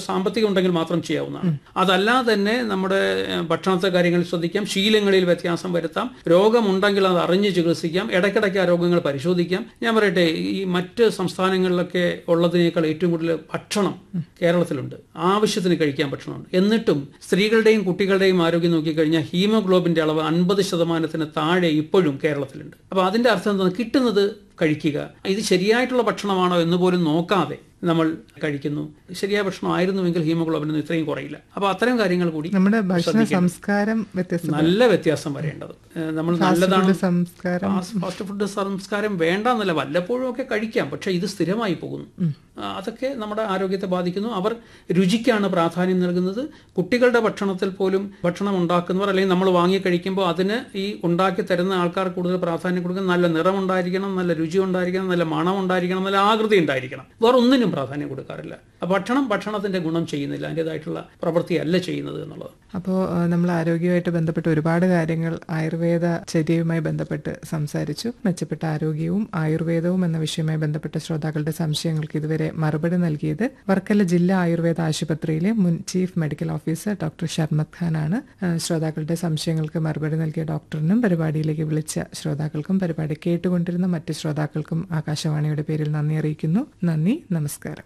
സാമ്പത്തികം ഉണ്ടെങ്കിൽ മാത്രം ചെയ്യാവുന്നതാണ് അതല്ലാതെ തന്നെ നമ്മുടെ ഏഹ്, ഭക്ഷണത്തെ കാര്യങ്ങളിൽ ശ്രദ്ധിക്കാം ശീലങ്ങളിൽ വ്യത്യാസം വരുത്താം രോഗമുണ്ടെങ്കിൽ അത് അറിഞ്ഞ് ചികിത്സിക്കാം ഇടയ്ക്കിടയ്ക്ക് ആ രോഗങ്ങൾ പരിശോധിക്കാം ഞാൻ പറയട്ടെ ഈ മറ്റ് സംസ്ഥാനങ്ങളിലൊക്കെ ഉള്ളതിനേക്കാൾ ഏറ്റവും കൂടുതൽ ഭക്ഷണം കേരളത്തിലുണ്ട് ആവശ്യത്തിന് കഴിക്കാൻ ഭക്ഷണമുണ്ട് എന്നിട്ടും സ്ത്രീകളുടെയും കുട്ടികളുടെയും ആരോഗ്യം നോക്കിക്കഴിഞ്ഞാൽ ഹീമോഗ്ലോബിന്റെ അളവ് അൻപത് ശതമാനത്തിന് താഴെ ഇപ്പോഴും കേരളത്തിലുണ്ട് അപ്പോൾ അതിന്റെ അർത്ഥം എന്താണ് കിട്ടുന്നത് കഴിക്കുക ഇത് ശരിയായിട്ടുള്ള ഭക്ഷണമാണോ എന്ന് പോലും നോക്കാതെ നമ്മൾ കഴിക്കുന്നു ശരിയായ ഭക്ഷണം ആയിരുന്നുവെങ്കിൽ ഹീമോഗ്ലോബിനൊന്നും ഇത്രയും കുറയില്ല അപ്പോൾ അത്തരം കാര്യങ്ങൾ കൂടി നമ്മുടെ ഭക്ഷണ സംസ്കാരം വ്യത്യസ്ത നല്ല വ്യത്യാസം വരേണ്ടത് ഏഹ് നമ്മൾ നല്ലതാണ് സംസ്കാരം ഫാസ്റ്റ് ഫുഡ് സംസ്കാരം വേണ്ടെന്നല്ല വല്ലപ്പോഴും ഒക്കെ കഴിക്കാം പക്ഷെ ഇത് സ്ഥിരമായി പോകുന്നു ആ, അതൊക്കെ നമ്മുടെ ആരോഗ്യത്തെ ബാധിക്കുന്നു അവർ രുചിക്കാണ് പ്രാധാന്യം നൽകുന്നത് കുട്ടികളുടെ ഭക്ഷണത്തിൽ പോലും ഭക്ഷണം ഉണ്ടാക്കുന്നവർ അല്ലെങ്കിൽ നമ്മൾ വാങ്ങി കഴിക്കുമ്പോൾ അതിന് ഈ ഉണ്ടാക്കി തരുന്ന ആൾക്കാർ കൂടുതൽ പ്രാധാന്യം കൊടുക്കുന്നത് നല്ല നിറം ഉണ്ടായിരിക്കണം നല്ല രുചി ഉണ്ടായിരിക്കണം നല്ല മണം ഉണ്ടായിരിക്കണം നല്ല ആകൃതി ഉണ്ടായിരിക്കണം വേറെ ഒന്നിനും പ്രാധാന്യം കൊടുക്കാറില്ല ആ ഭക്ഷണം ഭക്ഷണത്തിന്റെ ഗുണം ചെയ്യുന്നില്ല അതിൻ്റെതായിട്ടുള്ള പ്രവൃത്തിയല്ല ചെയ്യുന്നത് എന്നുള്ളത് അപ്പോൾ നമ്മൾ ആരോഗ്യവുമായിട്ട് ബന്ധപ്പെട്ട് ഒരുപാട് കാര്യങ്ങൾ ആയുർവേദ ചര്യയുമായി ബന്ധപ്പെട്ട് സംസാരിച്ചു മെച്ചപ്പെട്ട ആരോഗ്യവും ആയുർവേദവും എന്ന വിഷയവുമായി ബന്ധപ്പെട്ട ശ്രോതാക്കളുടെ സംശയങ്ങൾക്ക് ഇതുവരെ മറുപടി നൽകിയത് വർക്കല ജില്ലാ ആയുർവേദ ആശുപത്രിയിലെ മുൻ chief medical officer doctor Sharmat ഖാനാണ് ആ, ശ്രോതാക്കളുടെ സംശയങ്ങൾക്ക് മറുപടി നൽകിയ ഡോക്ടറിനും പരിപാടിയിലേക്ക് വിളിച്ച ശ്രോതാക്കൾക്കും പരിപാടി കേട്ടുകൊണ്ടിരുന്ന മറ്റ് ശ്രോതാക്കൾക്കും ആകാശവാണിയുടെ പേരിൽ നന്ദി അറിയിക്കുന്നു നന്ദി നമസ്കാരം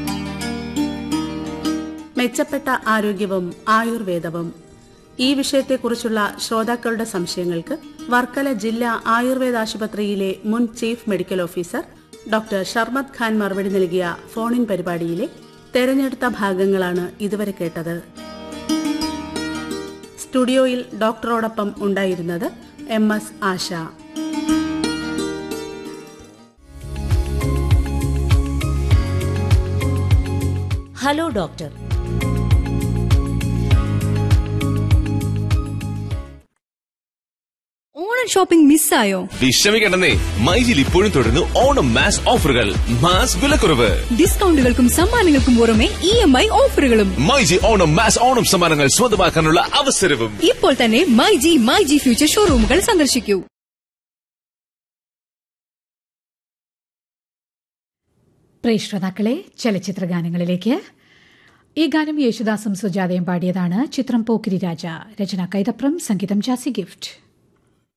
മെച്ചപ്പെട്ട ആരോഗ്യവും ആയുർവേദവും ഈ വിഷയത്തെക്കുറിച്ചുള്ള ശ്രോതാക്കളുടെ സംശയങ്ങൾക്ക് വർക്കല ജില്ലാ ആയുർവേദ ആശുപത്രിയിലെ മുൻ chief medical officer doctor Sharmat Khan മറുപടി നൽകിയ ഫോണിൻ പരിപാടിയിലെ തെരഞ്ഞെടുത്ത ഭാഗങ്ങളാണ് ഇതുവരെ കേട്ടത് സ്റ്റുഡിയോയിൽ ഡോക്ടറോടൊപ്പം ഉണ്ടായിരുന്നത് M S Asha hello doctor Onam shopping മിസ്സായോ വിഷമിക്കണ്ടെന്നേ മൈജിൽ ഇപ്പോഴും തുടരുന്നു ഓണം മാസ് ഓഫറുകൾ മാസ് വിലക്കുറവ് ഡിസ്കൗണ്ടുകൾക്കും സമ്മാനങ്ങൾക്കും പുറമെ ഇ എം ഐ ഓഫറുകളും മൈജി ഓണം മാസ് ഓണം സമ്മാനങ്ങൾ സ്വന്തമാക്കാനുള്ള അവസരവും ഇപ്പോൾ തന്നെ my G my G future ഷോറൂമുകൾ സന്ദർശിക്കൂ പ്രിയ ശ്രോതാക്കളെ ചലച്ചിത്ര ഗാനങ്ങളിലേക്ക് ഈ ഗാനം യേശുദാസും സുജാതയും പാടിയതാണ് ചിത്രം പോക്കിരി രാജ രചന കൈതപ്രം സംഗീതം ജാസി ഗിഫ്റ്റ്